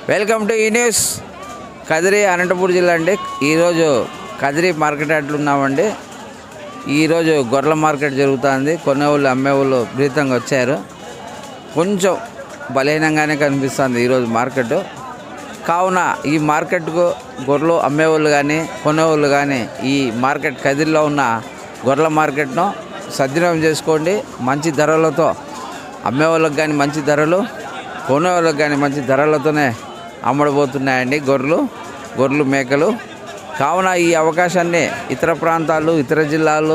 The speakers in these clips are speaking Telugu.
వెల్కమ్ టు ఈ న్యూస్ కదిరి అనంతపూర్ జిల్లా అండి ఈరోజు కదిరి మార్కెట్ యార్డ్లో ఉన్నామండి ఈరోజు గొర్రెల మార్కెట్ జరుగుతుంది కొనేవాళ్ళు అమ్మేవాళ్ళు విపరీతంగా వచ్చారు కొంచెం బలహీనంగానే కనిపిస్తుంది ఈరోజు మార్కెట్ కావున ఈ మార్కెట్కు గొర్రెలు అమ్మేవాళ్ళు కానీ కొనేవాళ్ళు కానీ ఈ మార్కెట్ కదిరిలో ఉన్న గొర్రెల మార్కెట్ను సద్వినియోగం చేసుకోండి మంచి ధరలతో అమ్మేవాళ్ళకి కానీ మంచి ధరలు కొనేవాళ్ళకి కానీ మంచి ధరలతోనే అమ్మడబోతున్నాయండి గొర్రెలు గొర్రెలు మేకలు కావున ఈ అవకాశాన్ని ఇతర ప్రాంతాలు ఇతర జిల్లాలు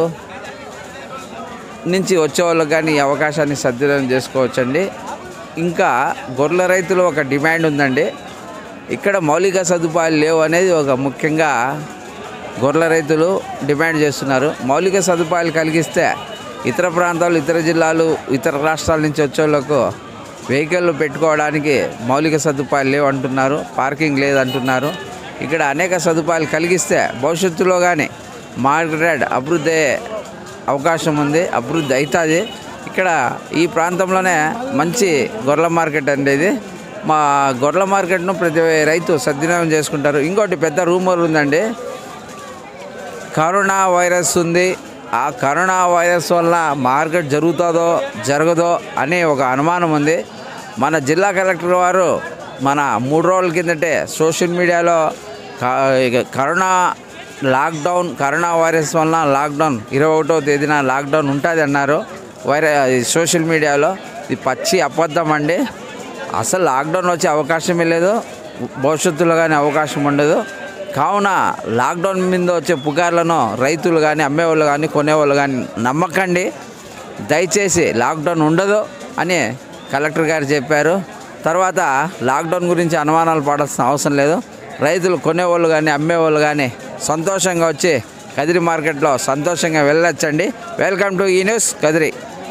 నుంచి వచ్చే వాళ్ళకి కానీ ఈ అవకాశాన్ని సద్వినియోగం చేసుకోవచ్చండి ఇంకా గొర్రెల రైతులు ఒక డిమాండ్ ఉందండి ఇక్కడ మౌలిక సదుపాయాలు లేవు అనేది ఒక ముఖ్యంగా గొర్రెల రైతులు డిమాండ్ చేస్తున్నారు మౌలిక సదుపాయాలు కలిగిస్తే ఇతర ప్రాంతాలు ఇతర జిల్లాలు ఇతర రాష్ట్రాల నుంచి వచ్చే వాళ్ళకు వెహికల్ పెట్టుకోవడానికి మౌలిక సదుపాయాలు లేవు అంటున్నారు పార్కింగ్ లేదంటున్నారు ఇక్కడ అనేక సదుపాయాలు కలిగిస్తే భవిష్యత్తులో కానీ మార్కెట్ అభివృద్ధి అయ్యే అవకాశం ఉంది అభివృద్ధి అవుతుంది ఇక్కడ ఈ ప్రాంతంలోనే మంచి గొర్రెల మార్కెట్ అండి ఇది మా గొర్రెల మార్కెట్ను ప్రతి రైతు సద్వినియోగం చేసుకుంటారు ఇంకోటి పెద్ద రూమర్ ఉందండి కరోనా వైరస్ ఉంది ఆ కరోనా వైరస్ వల్ల మార్కెట్ జరుగుతుందో జరగదో అనే ఒక అనుమానం ఉంది మన జిల్లా కలెక్టర్ వారు మన మూడు రోజుల కిందటే సోషల్ మీడియాలో క- ఇక కరోనా లాక్డౌన్ కరోనా వైరస్ వలన లాక్డౌన్ ఇరవై ఒకటో తేదీన లాక్డౌన్ ఉంటుంది అన్నారు వైర సోషల్ మీడియాలో ఇది పచ్చి అబద్ధం అండి అసలు లాక్డౌన్ వచ్చే అవకాశమే లేదు భవిష్యత్తులో కానీ అవకాశం ఉండదు కావున లాక్డౌన్ మీద వచ్చే పుకార్లను రైతులు కానీ అమ్మేవాళ్ళు కానీ కొనేవాళ్ళు కానీ నమ్మకండి దయచేసి లాక్డౌన్ ఉండదు అని కలెక్టర్ గారు చెప్పారు తర్వాత లాక్డౌన్ గురించి అనుమానాలు పడాల్సిన అవసరం లేదు రైతులు కొనేవాళ్ళు కానీ అమ్మేవాళ్ళు కానీ సంతోషంగా వచ్చి కదిరి మార్కెట్లో సంతోషంగా వెళ్ళొచ్చండి వెల్కమ్ టు ఈ న్యూస్ కదిరి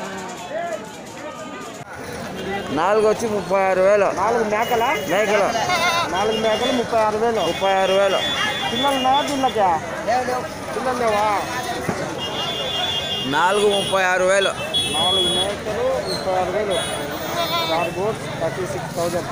నాలుగు వచ్చి ముప్పై ఆరు వేలు నాలుగు మేకల మేకలు నాలుగు మేకలు ముప్పై ఆరు వేలు ముప్పై ఆరు వేలు పిల్లలు ఉన్నాయా దీనిలోకి పిల్లలు లేవా నాలుగు ముప్పై ఆరు వేలు నాలుగు మేకలు ముప్పై ఆరు వేలు చార్ గోడ్స్ థర్టీ సిక్స్ థౌజండ్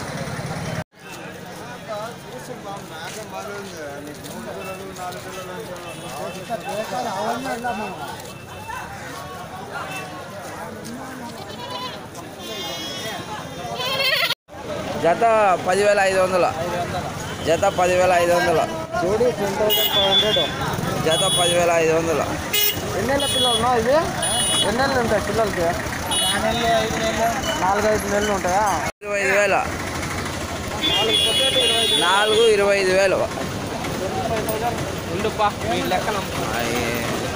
జత పదివేల ఐదు వందలు జత పదివేల ఐదు వందలు జోడీ టెన్ థౌజండ్ ఫైవ్ హండ్రెడ్ జత పదివేల ఐదు వందలు ఎన్నెళ్ళ పిల్లలు ఉన్నాయి ఇవి ఎన్నెళ్ళు ఉంటాయి పిల్లలకి నాలుగు ఐదు నెలలు ఉంటాయా ఇరవై ఐదు వేలు నాలుగు పొట్టేలు ఇరవై ఐదు నాలుగు ఇరవై ఐదు వేలు ఫైవ్ థౌజండ్ ఉండుపా మీ లెక్కన అయ్యే.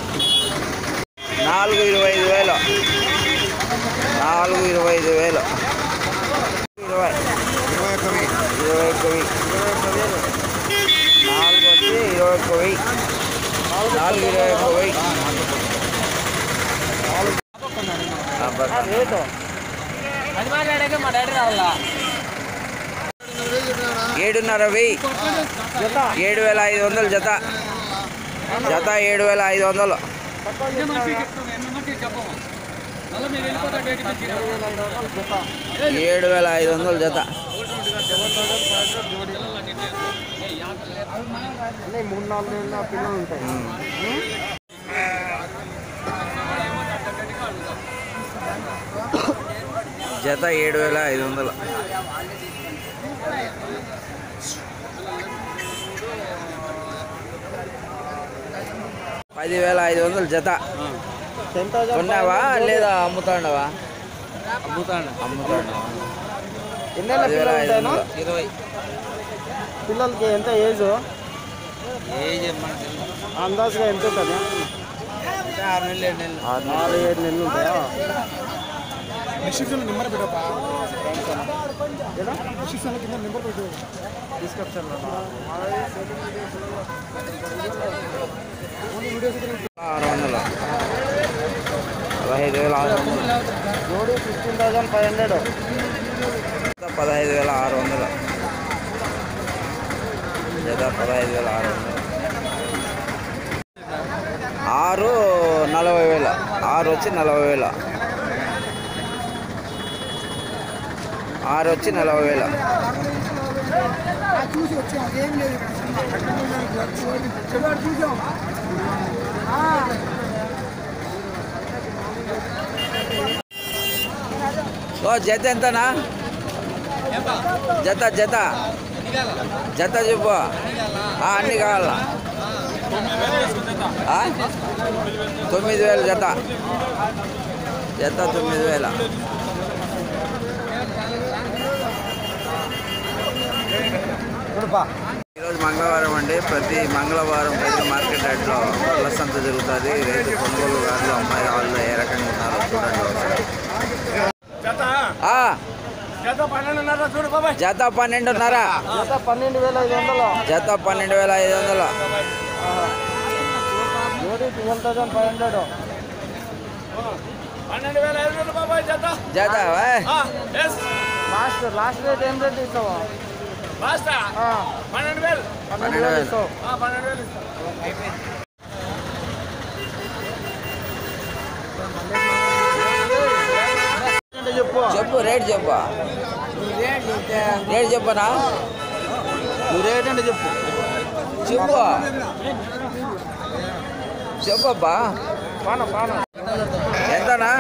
నాలుగు ఇరవై ఐదు వేలు నాలుగు ఇరవై ఐదు వేలు ఇరవై ఇరవై ఒక్క వెయ్యి ఇరవై ఒక్క వెయ్యి ఇరవై ఒక్క వేలు నాలుగు వచ్చి ఇరవై ఒక్క వెయ్యి నాలుగు ఇరవై ఒక్క వెయ్యి ఆ, బస్. రేటు అది మాట్లాడాక మా డాడీ రావాలా ఏడున్నర వెయ్యి జత ఏడు వేల ఐదు వందలు జత జత ఏడు వేల ఐదు వందలు తక్కువ చేసినావా? చెప్పము మళ్ళీ మీరు వెళ్ళిపోతా డేట్ ఇచ్చి జత ఏడు వేల ఐదు వందలు జత అన్నీ మూడు నాలుగు నెలల పిల్లలు ఉంటాయి జత ఏడు వేల ఐదు వందలు పదివేల ఐదు వందలు జత టెన్ థౌసండ్ కొన్నావా లేదా అమ్ముతాండవా అమ్ముతాడు అమ్ముతాండవా ఎన్నెళ్ళ పదివేల పిల్లలు ఐదు ఉంటాయినా వందలు ఇరవై పిల్లలకి ఎంత ఏజ్ ఏజ్ అందాజుగా ఎంత ఉంటుంది ఆరు నెలలు ఏడు నెలలు ఆరు ఏడు నెలలు ఉంటాయా ఏడా? తీసుకొచ్చాను ఆరు వందలు పదహైదు వేల ఆరు వందలు జోడీ ఫిఫ్టీన్ థౌసండ్ ఫైవ్ హండ్రెడ్ జత పదహైదు వేల ఆరు వందలు జత పదహైదు వేల ఆరు వందలు ఆరు నలభై వేల ఆరు వచ్చి నలభై వేల ఆరు వచ్చి నలభై వేల చూసి వచ్చాం ఏం లేదు ఇక్కడ చూసాం ఓ జత ఎంతనా జత జత జత చెప్పు ఆ, అన్ని కావాలా ఆ? తొమ్మిది వేలు జత జత తొమ్మిది వేల ఈరోజు మంగళవారం అండి ప్రతి మంగళవారం ప్రతి మార్కెట్ రేట్లో పళ్ళ సంత జరుగుతుంది రైతు కొనుగోలుదారులు అమ్మాయి వాళ్ళు ఏ రకంగా ఉన్నారో చూడండి ఒకసారి. జత ఆ, జత పన్నెండున్నర చూడు బాబాయ్ జత పన్నెండున్నర జత పన్నెండు వేల ఐదు వందలు జత పన్నెండు వేల ఐదు వందలు జోడీ ట్వెల్వ్ థౌసండ్ ఫైవ్ హండ్రెడ్ పన్నెండు వేల ఐదు వందలు బాబాయ్ జత జత ఏ? లాస్ట్ లాస్ట్ రేట్ ఏం రేట్ ఇస్తావా లాస్ట్ పన్నెండు వేలు పన్నెండు వేలు. ఇస్తావు పన్నెండు వేలు ఇస్తావు చెప్పు చెప్పు రేట్ చెప్పు రేట్ చెప్పనా నువ్వు రేట్ అంటే చెప్పు చెప్పు చెప్పబ్బా పాన పాన ఎంతనా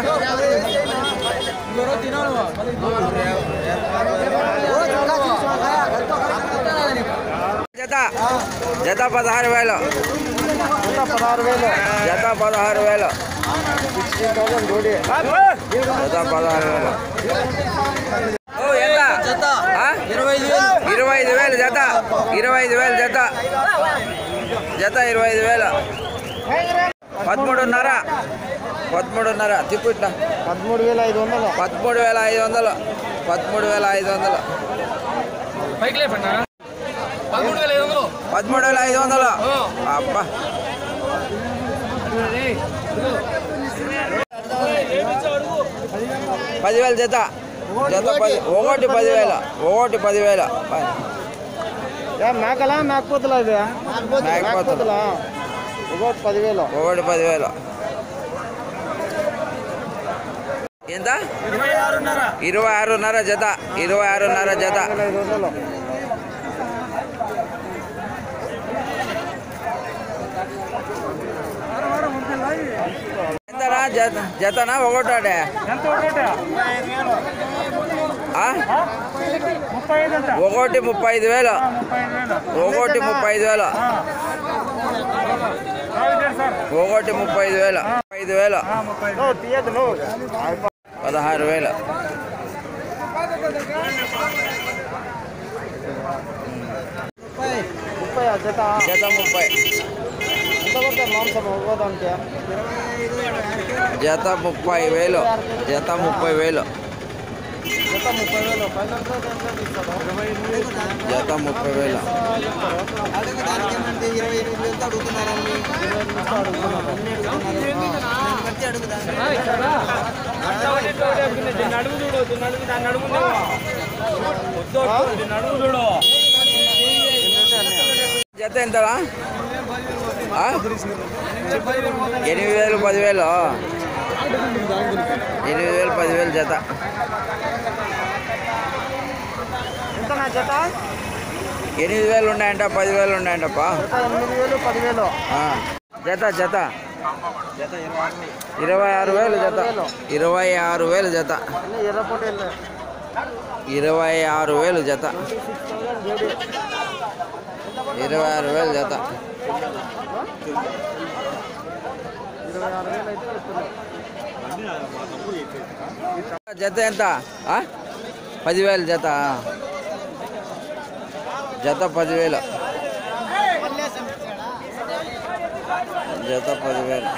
జత జత పదహారు వేలు ఇంకా పదహారు వేలు జత పదహారు వేలు సిక్స్టీన్ థౌసండ్ జోడీ జత పదహారు వేలు ఓ ఎంత ఆ? ఇరవై ఐదు వేలు జత ఇరవై ఐదు వేలు జత జత ఇరవై ఐదు వేలు పదమూడున్నర పదమూడున్నర తిప్పు ఇట్లా పదమూడు వేల ఐదు వందలు పదమూడు వేల ఐదు వందలు పదమూడు వేల ఐదు వందలు పైకి లేపన్నా పదమూడు వేల ఐదు వందలు పదమూడు వేల ఐదు వందలు అబ్బా పదివేలు జత జత పది ఒకటి పదివేల ఒకటి పదివేల ఏ మేకలా మేకపోతులా ఇది మేకపోతులు. మేకపోతులా ఒకటి పదివేలు ఒకటి పదివేలు ఎంత ఇరవై ఆరున్నర ఇరవై ఆరున్నర జత ఇరవై ఆరున్నర జత వేల ఐదు వందలు ఎంతనా జత జతనా ఒకటోటే ఎంత ఒకటి ఆ? ముప్పై ఐదు అంట ఒకటి ముప్పై ఐదు వేలు ముప్పై ఐదు వేలు ఒకటి ముప్పై ఐదు వేలు సార్ ఒకటి ముప్పై ఐదు వేలు ఐదు వేలు ముప్పై తీయద్దు నువ్వు పదహారు వేలు ముప్పై ఆ జత జత ముప్పై ఎంత పడుతుంది మాంసం ఒక్కోదానికి జత ముప్పై వేలు జత ముప్పై వేలు జత ముప్పై వేలు ఫైనల్ రేట్ ఎంత ఇస్తాడు ఇరవై ఎనిమిది జత ముప్పై వేలు జత ఎంతరా ఆ? ఎనిమిది వేలు పదివేలు ఎనిమిది వేలు పదివేలు జత ఎంత నా జత ఎనిమిది వేలు ఉన్నాయంట పదివేలు ఉన్నాయంటప్పా జత ఎనిమిది వేలు పదివేలు ఆ. జత జత ఇరవై ఆరు వేలు జత ఇరవై ఆరు వేలు జత అన్నీ ఎర్రపొట్టి వెళ్ళి ఇరవై ఆరు వేలు జత సిక్స్ థౌసండ్ జోడి ఇరవై ఆరు వేలు జత ఇరవై ఆరు వేలు అయితే చెప్తున్నాయి జత ఎంత ఆ? పదివేలు జత జత పదివేలు జత పదివేలు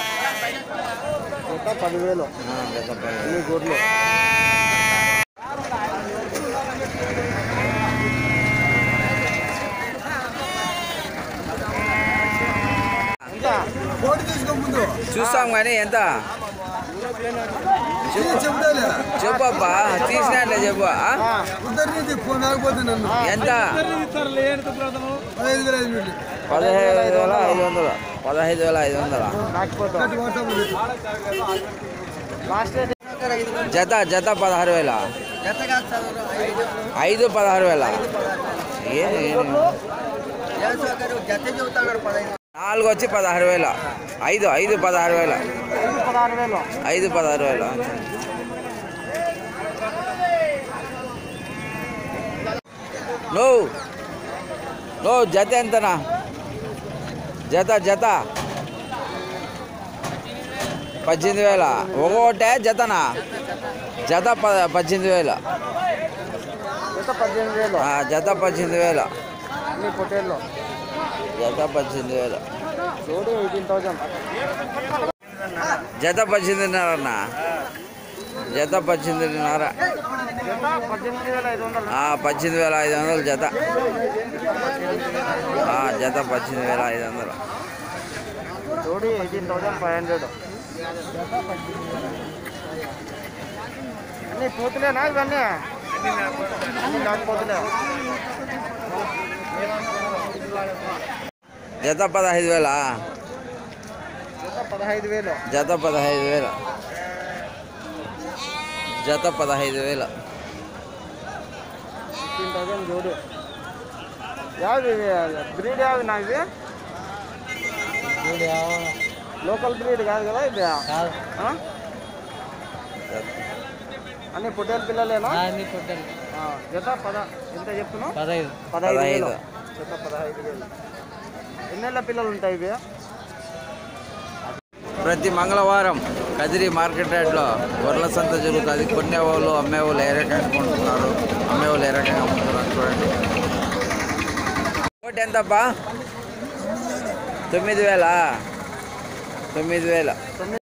జత పదివేలు ఆ, జత పదివేలు అన్ని గొడ్లు ఎంత కోటి తీసుకో ముందు చూస్తాం కానీ ఎంత చెప్పు చెబుతాలే చెప్పబ్బా తీసినట్లే చెప్పు ఆ? ఉద్దరి నుంచి ఫోన్ ఆగిపోతే నన్ను ఎంత పదహైదు వేల ఐదు మినిట్లు పదహైదు వేల ఐదు వందలు పదహైదు వేల ఐదు వందల రాకపోతా కట్టి వాట్సాప్ లాస్ట్ రేట్ జత జత పదహారు వేల జత కాదు సార్ ఐదు ఐదు పదహారు వేల ఏ ఏసు గారు జత చెబుతాడు పదహైదు నాలుగు వచ్చి పదహారు వేల ఐదు ఐదు పదహారు వేల ఐదు పదహారు వేలు ఐదు పదహారు వేల నువ్వు నువ్వు జత ఎంతనా జత జత పద్దెనిమిది వేల ఒకటే జతనా జత ప పద్దెనిమిది వేల జత పద్దెనిమిది వేలు ఆ, జత పద్దెనిమిది వేల అన్ని పొట్టేళ్ళు జత పద్దెనిమిది వేల జోడి ఎయిటీన్ థౌజండ్ జత పద్దెనిమిదిన్నర అన్న జత పద్దెనిమిదిన్నర జత పద్దెనిమిది వేల ఐదు వందలు ఆ, పద్దెనిమిది వేల ఐదు వందలు జత ఆ, జత పద్దెనిమిది వేల ఐదు వందలు జోడి ఎయిటీన్ థౌజండ్ ఫైవ్ హండ్రెడ్ అన్ని పోతులేనా ఇవన్నీ అన్ని లేకపోతులే జత పదహైదు వేల జత పదహైదు వేలు జత పదహైదు వేల జత పదహైదు వేల ఫిఫ్టీన్ థౌజండ్ జోడి యావి బ్రీడ్ యావి నా ఇది లోకల్ బ్రీడ్ కాదు కదా ఇది ఆ? అన్ని పొట్టేల పిల్లలేనా ఆ, జత పద ఎంత చెప్తున్నావు పదహైదు పదహైదు పదహైదు. వేలు జత పదహైదు వేలు ఎన్నెళ్ళ పిల్లలు ఉంటాయి ఇవి ప్రతి మంగళవారం కదిరి మార్కెట్ యార్డ్లో గొర్రెల సంత జరుగుతుంది కొనేవాళ్ళు అమ్మేవాళ్ళు ఏ రకంగా కొంటున్నారు అమ్మేవాళ్ళు ఏ రకంగా అమ్ముతున్నారు చూడండి ఒకటి ఎంతప్పా తొమ్మిది వేల తొమ్మిది వేల తొమ్మిది